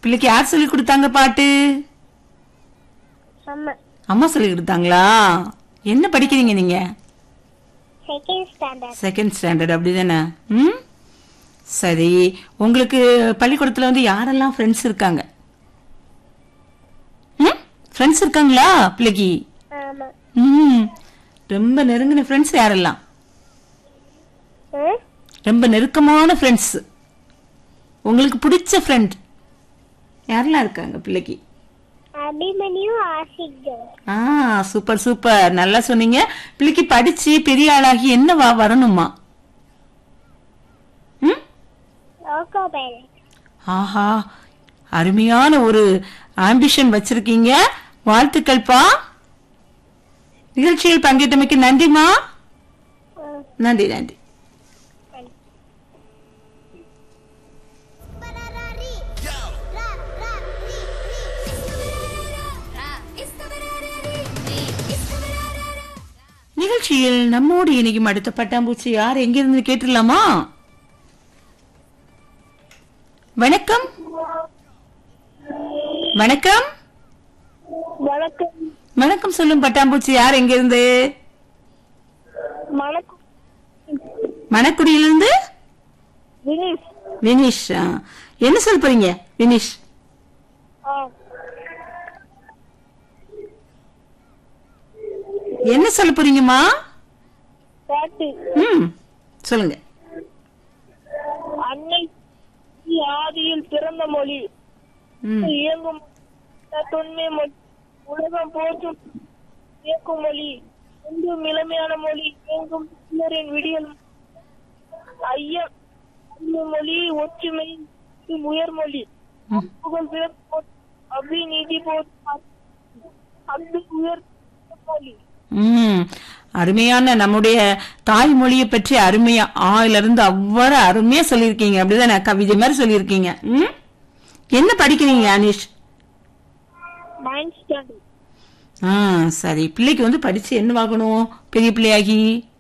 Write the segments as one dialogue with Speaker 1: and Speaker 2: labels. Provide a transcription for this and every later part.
Speaker 1: பிள்ளைக்கு யார் சொல்லி கொடுத்தாங்க பாட்டு
Speaker 2: அம்மா
Speaker 1: அம்மா சொல்லி கொடுத்தாங்களா என்ன படிக்கிறீங்க நீங்க
Speaker 2: செகண்ட் ஸ்டாண்டர்ட்
Speaker 1: செகண்ட் ஸ்டாண்டர்ட் அப்படிதானே ம் சரி உங்களுக்கு பள்ளிக்கூடத்துல வந்து யாரெல்லாம் ஃப்ரெண்ட்ஸ் இருக்காங்க ம் ஃப்ரெண்ட்ஸ் இருக்காங்களா பிள்ளைக்கு
Speaker 2: ஆமா
Speaker 1: ம் ரொம்ப நெருங்கின ஃப்ரெண்ட்ஸ் யாரெல்லாம்
Speaker 2: ம்
Speaker 1: ரொம்ப நெருக்கமான ஃப்ரெண்ட்ஸ் உங்களுக்கு பிடிச்ச ஃப்ரெண்ட் யாரெல்லாம் இருக்காங்க பிள்ளைக்கு
Speaker 2: அபிமன்யு ஆசிக்
Speaker 1: ஆ சூப்பர் சூப்பர் நல்லா சொன்னீங்க பிள்ளைக்கு படிச்சு பெரிய ஆளாகி என்ன வா வரணுமா ம்
Speaker 2: லோகோ பைலட்
Speaker 1: ஆஹா அருமையான ஒரு ஆம்பிஷன் வச்சிருக்கீங்க வாழ்த்துக்கள்ப்பா நிகழ்ச்சியில் பங்கேற்றமைக்கு நன்றிமா நன்றி நன்றி நிகழ்ச்சியில் நம்மோடு இணைக்கும் அடுத்த பட்டாம்பூச்சி யார் எங்கிருந்து கேட்டுடலாமா வணக்கம் வணக்கம்
Speaker 2: வணக்கம்
Speaker 1: வணக்கம் சொல்லும் பட்டாம்பூச்சி யார் எங்கிருந்து
Speaker 2: வணக்கம்
Speaker 1: மணக்குடியிலிருந்து
Speaker 2: வினிஷ்
Speaker 1: வினிஷ் ஆ. என்ன சொல்ல போறீங்க வினிஷ் என்ன சொல்ல போறீங்கம்மா
Speaker 2: பாட்டு
Speaker 1: ம் சொல்லுங்க
Speaker 2: அன்னை ஆதியில் பிறந்த மொழி
Speaker 1: ம்
Speaker 2: இயங்கும் தொன்மை மொழி உலகம் போற்றும் இயக்கும் மொழி என்றும் இளமையான மொழி இயங்கும் சிலரின் விடியல் ஐயம் அன்னை மொழி ஒற்றுமை உயர்மொழி
Speaker 1: ம்.
Speaker 2: புகழ் பிறப்பு அபி நீதி போற்றும் அன்பு உயர் மொழி
Speaker 1: ம் அருமையான நம்முடைய தாய்மொழியை பற்றி அருமையா ஆயில இருந்து அவ்வளவு அருமையா சொல்லியிருக்கீங்க அப்படிதானே கவிதை மாதிரி சொல்லியிருக்கீங்க ம் என்ன படிக்கிறீங்க அனிஷ்
Speaker 2: மைண்ட் ஸ்டாண்டர்ட்
Speaker 1: ஆ சரி பிள்ளைக்கு வந்து படிச்சு என்னவாகணும் பெரிய பிள்ளையாகி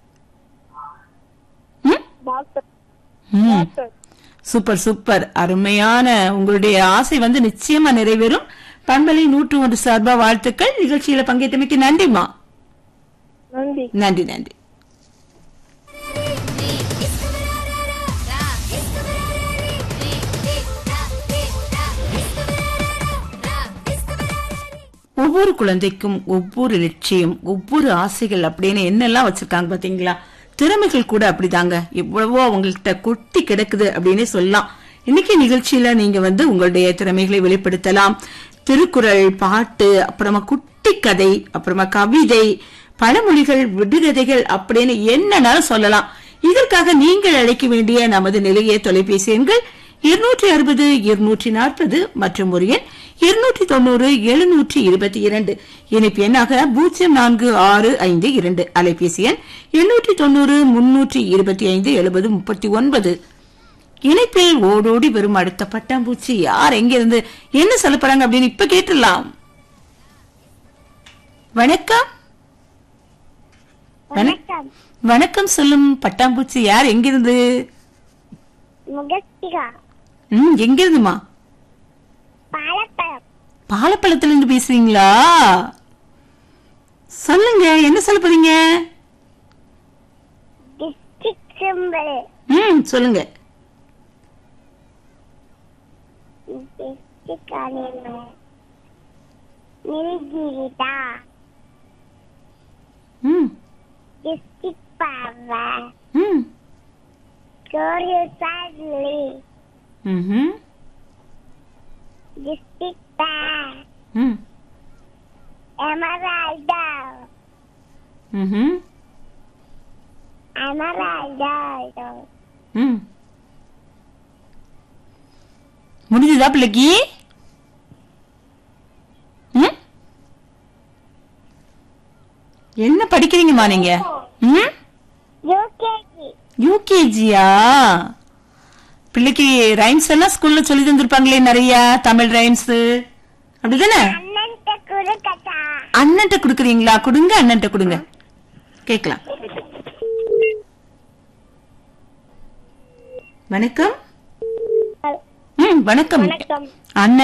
Speaker 1: ம்
Speaker 2: டாக்டர்
Speaker 1: ம்
Speaker 2: டாக்டர்
Speaker 1: சூப்பர் சூப்பர் அருமையான உங்களுடைய ஆசை வந்து நிச்சயமா நிறைவேறும் பண்பலை நூற்று ஒன்று சார்பா வாழ்த்துக்கள் நிகழ்ச்சியில பங்கேற்றமைக்கு நன்றிமா
Speaker 2: நன்றி
Speaker 1: நன்றி நன்றி ஒவ்வொரு குழந்தைக்கும் ஒவ்வொரு லட்சியம் ஒவ்வொரு ஆசைகள் அப்படின்னு என்னெல்லாம் வச்சிருக்காங்க பாத்தீங்களா திறமைகள் கூட அப்படிதாங்க எவ்வளவோ அவங்கள்ட்ட கொட்டி கிடக்குது அப்படின்னே சொல்லலாம் இன்னைக்கு நிகழ்ச்சியில நீங்க வந்து உங்களுடைய திறமைகளை வெளிப்படுத்தலாம் திருக்குறள் பாட்டு அப்புறமா குட்டி கதை அப்புறமா கவிதை பழமொழிகள் விடுகதைகள் அப்படின்னு என்னன்னாலும் சொல்லலாம் இதற்காக நீங்கள் அழைக்க வேண்டிய நமது நிலைய தொலைபேசி எண்கள் இருநூற்றி அறுபது இருநூற்றி நாற்பது மற்றும் ஒரு எண் இருநூற்றி தொண்ணூறு எழுநூற்றி இருபத்தி இரண்டு இணைப்பு எண்ணாக பூஜ்ஜியம் நான்கு ஆறு ஐந்து இரண்டு அலைபேசி எண் எண்ணூற்றி தொண்ணூறு முன்னூற்றி இருபத்தி ஐந்து எழுபது முப்பத்தி ஒன்பது இணைப்பில் ஓடோடி வரும் அடுத்த பட்டாம்பூச்சி யார் எங்கிருந்து என்ன சொல்ல போறாங்க அப்படின்னு இப்ப கேட்டுடலாம் வணக்கம் வண-
Speaker 2: வணக்கம்
Speaker 1: வணக்கம் சொல்லும் பட்டாம்பூச்சி யார் எங்கிருந்து
Speaker 2: முகஸ்திகா
Speaker 1: ம் எங்கிருந்துமா
Speaker 2: பாலப்பழம்
Speaker 1: பாலப்பழத்துல இருந்து பேசுறீங்களா சொல்லுங்க என்ன சொல்ல போறீங்க
Speaker 2: டிஸ்ட்ரிக்ட் சிம்பிள்
Speaker 1: ம் சொல்லுங்க
Speaker 2: டிஸ்ட்ரிக்ட் அனிமல் நிர்ஜீவிதா
Speaker 1: ம்
Speaker 2: டிஸ்ட்ரிக்ட் பவர்
Speaker 1: ம்
Speaker 2: கோரியசாட்லி
Speaker 1: ம்ஹும்.
Speaker 2: டிஸ்ட்ரிக்ட் பேர்
Speaker 1: ம்
Speaker 2: எமரால்டா
Speaker 1: ம்ஹும்.
Speaker 2: எமரால்டா
Speaker 1: ம் முடிஞ்சதா பிள்ளைக்கு ம் என்ன படிக்கிறீங்கம்மா நீங்க ம்
Speaker 2: யூகேஜி
Speaker 1: யூகேஜியா பிள்ளைக்கு ரைம்ஸ் எல்லாம் ஸ்கூல்ல சொல்லி தந்திருப்பாங்களே நிறைய தமிழ் ரைம்ஸ் அப்படிதானே
Speaker 2: அண்ணன்ட்ட குடுக்கட்டா
Speaker 1: அண்ணன்ட்ட குடுக்குறீங்களா கொடுங்க அண்ணன்ட்ட கொடுங்க கேக்கலாம் வணக்கம் ம் வணக்கம்
Speaker 2: வணக்கம்
Speaker 1: அண்ணன்